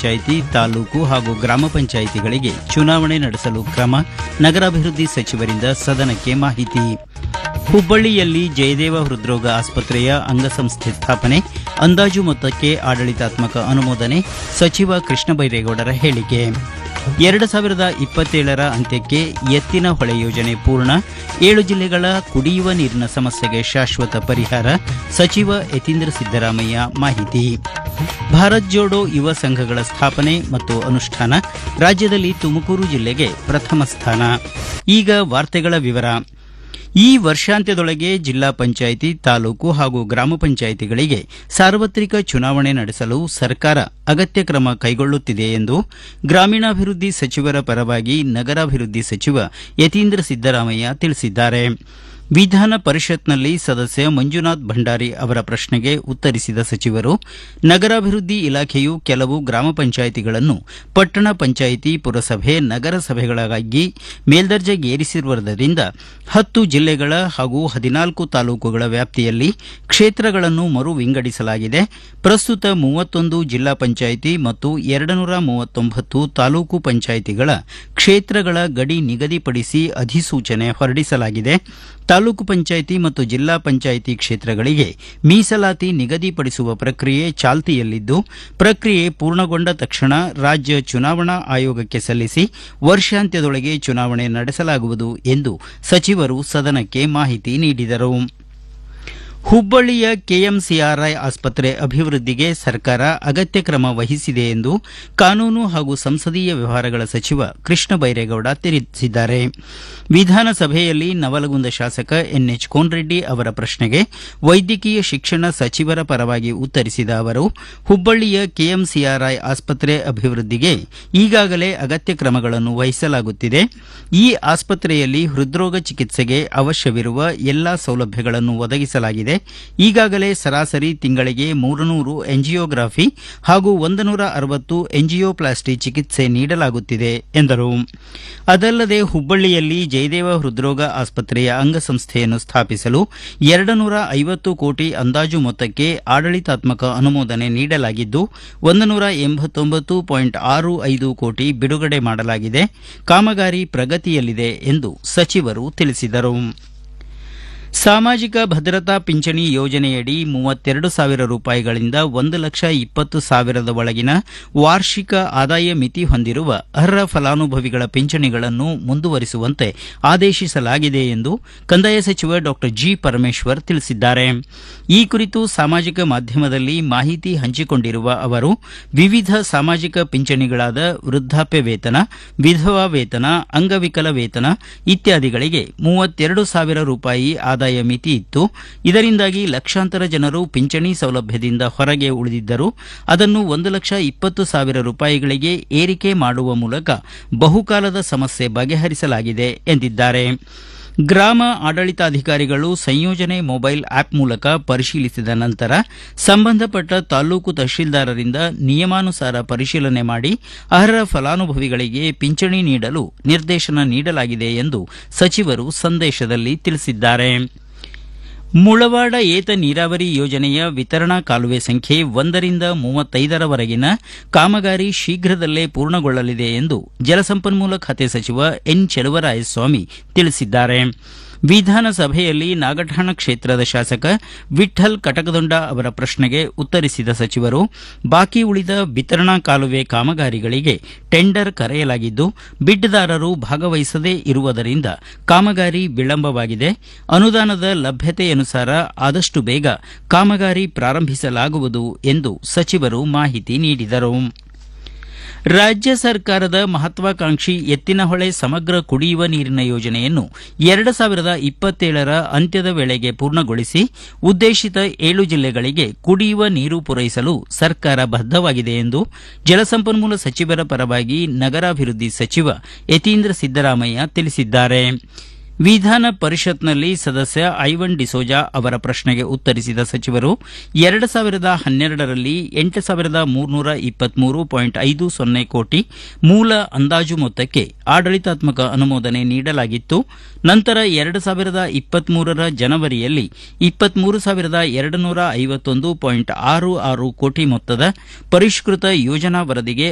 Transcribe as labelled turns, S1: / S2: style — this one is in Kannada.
S1: ಪಂಚಾಯಿತಿ ತಾಲೂಕು ಹಾಗೂ ಗ್ರಾಮ ಪಂಚಾಯಿತಿಗಳಿಗೆ ಚುನಾವಣೆ ನಡೆಸಲು ಕ್ರಮ ನಗರಾಭಿವೃದ್ಧಿ ಸಚಿವರಿಂದ ಸದನಕ್ಕೆ ಮಾಹಿತಿ ಹುಬ್ಬಳ್ಳಿಯಲ್ಲಿ ಜಯದೇವ ಹೃದ್ರೋಗ ಆಸ್ಪತ್ರೆಯ ಅಂಗಸಂಸ್ಥೆ ಸ್ಥಾಪನೆ ಅಂದಾಜು ಮೊತ್ತಕ್ಕೆ ಆಡಳಿತಾತ್ಮಕ ಅನುಮೋದನೆ ಸಚಿವ ಕೃಷ್ಣ ಬೈರೇಗೌಡರ ಹೇಳಿಕೆ ಎರಡು ಸಾವಿರದ ಇಪ್ಪತ್ತೇಳರ ಅಂತ್ಯಕ್ಕೆ ಎತ್ತಿನ ಹೊಳೆ ಯೋಜನೆ ಪೂರ್ಣ ಏಳು ಜಿಲ್ಲೆಗಳ ಕುಡಿಯುವ ನೀರಿನ ಸಮಸ್ಯೆಗೆ ಶಾಶ್ವತ ಪರಿಹಾರ ಸಚಿವ ಯತೀಂದ್ರ ಸಿದ್ದರಾಮಯ್ಯ ಮಾಹಿತಿ ಭಾರತ್ ಜೋಡೋ ಯುವ ಸಂಘಗಳ ಸ್ಥಾಪನೆ ಮತ್ತು ಅನುಷ್ಠಾನ ರಾಜ್ಯದಲ್ಲಿ ತುಮಕೂರು ಜಿಲ್ಲೆಗೆ ಪ್ರಥಮ ಸ್ಥಾನ ಈಗ ವಾರ್ತೆಗಳ ವಿವರ ಈ ವರ್ಷಾಂತ್ಯದೊಳಗೆ ಜಿಲ್ಲಾ ಪಂಚಾಯಿತಿ ತಾಲೂಕು ಹಾಗೂ ಗ್ರಾಮ ಪಂಚಾಯಿತಿಗಳಿಗೆ ಸಾರ್ವತ್ರಿಕ ಚುನಾವಣೆ ನಡೆಸಲು ಸರ್ಕಾರ ಅಗತ್ಯ ಕ್ರಮ ಕೈಗೊಳ್ಳುತ್ತಿದೆ ಎಂದು ಗ್ರಾಮೀಣಾಭಿವೃದ್ಧಿ ಸಚಿವರ ಪರವಾಗಿ ನಗರಾಭಿವೃದ್ಧಿ ಸಚಿವ ಯತೀಂದ್ರ ಸಿದ್ದರಾಮಯ್ಯ ತಿಳಿಸಿದ್ದಾರೆ ವಿಧಾನ ಪರಿಷತ್ನಲ್ಲಿ ಸದಸ್ಯ ಮಂಜುನಾಥ್ ಭಂಡಾರಿ ಅವರ ಪ್ರಶ್ನೆಗೆ ಉತ್ತರಿಸಿದ ಸಚಿವರು ನಗರಾಭಿವೃದ್ಧಿ ಇಲಾಖೆಯು ಕೆಲವು ಗ್ರಾಮ ಪಂಚಾಯಿತಿಗಳನ್ನು ಪಟ್ಟಣ ಪಂಚಾಯಿತಿ ಪುರಸಭೆ ನಗರಸಭೆಗಳಾಗಿ ಮೇಲ್ದರ್ಜೆಗೇರಿಸಿರುವುದರಿಂದ ಹತ್ತು ಜಿಲ್ಲೆಗಳ ಹಾಗೂ ಹದಿನಾಲ್ಕು ತಾಲೂಕುಗಳ ವ್ಯಾಪ್ತಿಯಲ್ಲಿ ಕ್ಷೇತ್ರಗಳನ್ನು ಮರು ವಿಂಗಡಿಸಲಾಗಿದೆ ಪ್ರಸ್ತುತ ಮೂವತ್ತೊಂದು ಜಿಲ್ಲಾ ಪಂಚಾಯಿತಿ ಮತ್ತು ಎರಡುನೂರ ಮೂವತ್ತೊಂಬತ್ತು ತಾಲೂಕು ಪಂಚಾಯಿತಿಗಳ ಕ್ಷೇತ್ರಗಳ ಗಡಿ ನಿಗದಿಪಡಿಸಿ ಅಧಿಸೂಚನೆ ಹೊರಡಿಸಲಾಗಿದೆ ತಾಲೂಕು ಪಂಚಾಯಿತಿ ಮತ್ತು ಜಿಲ್ಲಾ ಪಂಚಾಯಿತಿ ಕ್ಷೇತ್ರಗಳಿಗೆ ಮೀಸಲಾತಿ ನಿಗದಿಪಡಿಸುವ ಪ್ರಕ್ರಿಯೆ ಚಾಲ್ತಿಯಲ್ಲಿದ್ದು ಪ್ರಕ್ರಿಯೆ ಪೂರ್ಣಗೊಂಡ ತಕ್ಷಣ ರಾಜ್ಯ ಚುನಾವಣಾ ಆಯೋಗಕ್ಕೆ ಸಲ್ಲಿಸಿ ವರ್ಷಾಂತ್ಯದೊಳಗೆ ಚುನಾವಣೆ ನಡೆಸಲಾಗುವುದು ಎಂದು ಸಚಿವರು ಸದನಕ್ಕೆ ಮಾಹಿತಿ ನೀಡಿದರು ಹುಬ್ಬಳ್ಳಿಯ ಕೆಎಂಸಿಆರ್ಐ ಆಸ್ಪತ್ರೆ ಅಭಿವೃದ್ಧಿಗೆ ಸರ್ಕಾರ ಅಗತ್ಯ ಕ್ರಮ ವಹಿಸಿದೆ ಎಂದು ಕಾನೂನು ಹಾಗೂ ಸಂಸದೀಯ ವ್ಯವಹಾರಗಳ ಸಚಿವ ಕೃಷ್ಣ ಬೈರೇಗೌಡ ತಿಳಿಸಿದ್ದಾರೆ ವಿಧಾನಸಭೆಯಲ್ಲಿ ನವಲಗುಂದ ಶಾಸಕ ಎನ್ಎಚ್ ಕೋನರೆಡ್ಡಿ ಅವರ ಪ್ರಶ್ನೆಗೆ ವೈದ್ಯಕೀಯ ಶಿಕ್ಷಣ ಸಚಿವರ ಪರವಾಗಿ ಉತ್ತರಿಸಿದ ಅವರು ಹುಬ್ಬಳ್ಳಿಯ ಕೆಎಂಸಿಆರ್ಐ ಆಸ್ಪತ್ರೆ ಅಭಿವೃದ್ಧಿಗೆ ಈಗಾಗಲೇ ಅಗತ್ಯ ಕ್ರಮಗಳನ್ನು ವಹಿಸಲಾಗುತ್ತಿದೆ ಈ ಆಸ್ಪತ್ರೆಯಲ್ಲಿ ಹೃದ್ರೋಗ ಚಿಕಿತ್ಸೆಗೆ ಅವಶ್ಯವಿರುವ ಎಲ್ಲಾ ಸೌಲಭ್ಯಗಳನ್ನು ಒದಗಿಸಲಾಗಿದೆ ಈಗಾಗಲೇ ಸರಾಸರಿ ತಿಂಗಳಿಗೆ ಮೂರುನೂರು ಎಂಜಿಯೋಗ್ರಾಫಿ ಹಾಗೂ ಒಂದು ನೂರ ಅರವತ್ತು ಎಂಜಿಯೋಪ್ಲಾಸ್ಟಿ ಚಿಕಿತ್ಸೆ ನೀಡಲಾಗುತ್ತಿದೆ ಎಂದರು ಅದಲ್ಲದೆ ಹುಬ್ಬಳ್ಳಿಯಲ್ಲಿ ಜಯದೇವ ಹೃದ್ರೋಗ ಆಸ್ಪತ್ರೆಯ ಅಂಗಸಂಸ್ಥೆಯನ್ನು ಸ್ಥಾಪಿಸಲು ಎರಡು ನೂರ ಐವತ್ತು ಕೋಟಿ ಅಂದಾಜು ಮೊತ್ತಕ್ಕೆ ಆಡಳಿತಾತ್ಮಕ ಅನುಮೋದನೆ ನೀಡಲಾಗಿದ್ದು ಒಂದು ನೂರ ಎಂಬತ್ತೊಂಬತ್ತು ಪಾಯಿಂಟ್ ಆರು ಐದು ಕೋಟಿ ಬಿಡುಗಡೆ ಮಾಡಲಾಗಿದೆ ಕಾಮಗಾರಿ ಪ್ರಗತಿಯಲ್ಲಿದೆ ಎಂದು ಸಚಿವರು ತಿಳಿಸಿದರು ಸಾಮಾಜಿಕ ಭದ್ರತಾ ಪಿಂಚಣಿ ಯೋಜನೆಯಡಿ ಮೂವತ್ತೆರಡು ಸಾವಿರ ರೂಪಾಯಿಗಳಿಂದ ಒಂದು ಲಕ್ಷ ಇಪ್ಪತ್ತು ಸಾವಿರದ ಒಳಗಿನ ವಾರ್ಷಿಕ ಆದಾಯ ಮಿತಿ ಹೊಂದಿರುವ ಅರ್ಹ ಫಲಾನುಭವಿಗಳ ಪಿಂಚಣಿಗಳನ್ನು ಮುಂದುವರಿಸುವಂತೆ ಆದೇಶಿಸಲಾಗಿದೆ ಎಂದು ಕಂದಾಯ ಸಚಿವ ಡಾ ಜಿ ಪರಮೇಶ್ವರ್ ತಿಳಿಸಿದ್ದಾರೆ ಈ ಕುರಿತು ಸಾಮಾಜಿಕ ಮಾಧ್ಯಮದಲ್ಲಿ ಮಾಹಿತಿ ಹಂಚಿಕೊಂಡಿರುವ ಅವರು ವಿವಿಧ ಸಾಮಾಜಿಕ ಪಿಂಚಣಿಗಳಾದ ವೃದ್ಧಾಪ್ಯ ವೇತನ ವಿಧವಾ ವೇತನ ಅಂಗವಿಕಲ ವೇತನ ಇತ್ಯಾದಿಗಳಿಗೆ ಮೂವತ್ತೆರಡು ಸಾವಿರ ರೂಪಾಯಿ ಆದಾಯ ಮಿತಿ ಇತ್ತು ಇದರಿಂದಾಗಿ ಲಕ್ಷಾಂತರ ಜನರು ಪಿಂಚಣಿ ಸೌಲಭ್ಯದಿಂದ ಹೊರಗೆ ಉಳಿದಿದ್ದರು ಅದನ್ನು ಒಂದು ಲಕ್ಷ ಇಪ್ಪತ್ತು ಸಾವಿರ ರೂಪಾಯಿಗಳಿಗೆ ಏರಿಕೆ ಮಾಡುವ ಮೂಲಕ ಬಹುಕಾಲದ ಸಮಸ್ಯೆ ಬಗೆಹರಿಸಲಾಗಿದೆ ಎಂದಿದ್ದಾರೆ ಗ್ರಾಮ ಆಡಳಿತಾಧಿಕಾರಿಗಳು ಸಂಯೋಜನೆ ಮೊಬೈಲ್ ಆಪ್ ಮೂಲಕ ಪರಿಶೀಲಿಸಿದ ನಂತರ ಸಂಬಂಧಪಟ್ಟ ತಾಲೂಕು ತಹಶೀಲ್ದಾರರಿಂದ ನಿಯಮಾನುಸಾರ ಪರಿಶೀಲನೆ ಮಾಡಿ ಅರ್ಹ ಫಲಾನುಭವಿಗಳಿಗೆ ಪಿಂಚಣಿ ನೀಡಲು ನಿರ್ದೇಶನ ನೀಡಲಾಗಿದೆ ಎಂದು ಸಚಿವರು ಸಂದೇಶದಲ್ಲಿ ತಿಳಿಸಿದ್ದಾರೆ ಮುಳವಾಡ ಏತ ನೀರಾವರಿ ಯೋಜನೆಯ ವಿತರಣಾ ಕಾಲುವೆ ಸಂಖ್ಯೆ ಒಂದರಿಂದ ಮೂವತ್ತೈದರವರೆಗಿನ ಕಾಮಗಾರಿ ಶೀಘ್ರದಲ್ಲೇ ಪೂರ್ಣಗೊಳ್ಳಲಿದೆ ಎಂದು ಜಲಸಂಪನ್ಮೂಲ ಖಾತೆ ಸಚಿವ ಎನ್ ಚೆಲುವರಾಯಸ್ವಾಮಿ ತಿಳಿಸಿದ್ದಾರೆ ವಿಧಾನಸಭೆಯಲ್ಲಿ ನಾಗಠಾಣ ಕ್ಷೇತ್ರದ ಶಾಸಕ ವಿಠಲ್ ಕಟಕದೊಂಡ ಅವರ ಪ್ರಶ್ನೆಗೆ ಉತ್ತರಿಸಿದ ಸಚಿವರು ಬಾಕಿ ಉಳಿದ ವಿತರಣಾ ಕಾಲುವೆ ಕಾಮಗಾರಿಗಳಿಗೆ ಟೆಂಡರ್ ಕರೆಯಲಾಗಿದ್ದು ಬಿಡ್ದಾರರು ಭಾಗವಹಿಸದೇ ಇರುವುದರಿಂದ ಕಾಮಗಾರಿ ವಿಳಂಬವಾಗಿದೆ ಅನುದಾನದ ಲಭ್ಯತೆಯನುಸಾರ ಆದಷ್ಟು ಬೇಗ ಕಾಮಗಾರಿ ಪ್ರಾರಂಭಿಸಲಾಗುವುದು ಎಂದು ಸಚಿವರು ಮಾಹಿತಿ ನೀಡಿದರು ರಾಜ್ಯ ಸರ್ಕಾರದ ಮಹತ್ವಾಕಾಂಕ್ಷಿ ಎತ್ತಿನಹೊಳೆ ಸಮಗ್ರ ಕುಡಿಯುವ ನೀರಿನ ಯೋಜನೆಯನ್ನು ಎರಡು ಸಾವಿರದ ಇಪ್ಪತ್ತೇಳರ ಅಂತ್ಯದ ವೇಳೆಗೆ ಪೂರ್ಣಗೊಳಿಸಿ ಉದ್ದೇಶಿತ ಏಳು ಜಿಲ್ಲೆಗಳಿಗೆ ಕುಡಿಯುವ ನೀರು ಪೂರೈಸಲು ಸರ್ಕಾರ ಬದ್ದವಾಗಿದೆ ಎಂದು ಜಲಸಂಪನ್ಮೂಲ ಸಚಿವರ ಪರವಾಗಿ ನಗರಾಭಿವೃದ್ಧಿ ಸಚಿವ ಯತೀಂದ್ರ ಸಿದ್ದರಾಮಯ್ಯ ತಿಳಿಸಿದ್ದಾರೆ ವಿಧಾನ ಪರಿಷತ್ನಲ್ಲಿ ಸದಸ್ಯ ಐವನ್ ಡಿಸೋಜಾ ಅವರ ಪ್ರಶ್ನೆಗೆ ಉತ್ತರಿಸಿದ ಸಚಿವರು ಎರಡು ಸಾವಿರದ ಹನ್ನೆರಡರಲ್ಲಿ ಎಂಟು ಸಾವಿರದ ಮೂರ್ನೂರ ಇಪ್ಪತ್ಮೂರು ಪಾಯಿಂಟ್ ಐದು ಸೊನ್ನೆ ಕೋಟಿ ಮೂಲ ಅಂದಾಜು ಮೊತ್ತಕ್ಕೆ ಆಡಳಿತಾತ್ಮಕ ಅನುಮೋದನೆ ನೀಡಲಾಗಿತ್ತು ನಂತರ ಎರಡು ಸಾವಿರದ ಇಪ್ಪತ್ಮೂರರ ಜನವರಿಯಲ್ಲಿ ಇಪ್ಪತ್ಮೂರು ಸಾವಿರದ ಎರಡು ನೂರ ಐವತ್ತೊಂದು ಪಾಯಿಂಟ್ ಆರು ಆರು ಕೋಟಿ ಮೊತ್ತದ ಪರಿಷ್ಕೃತ ಯೋಜನಾ ವರದಿಗೆ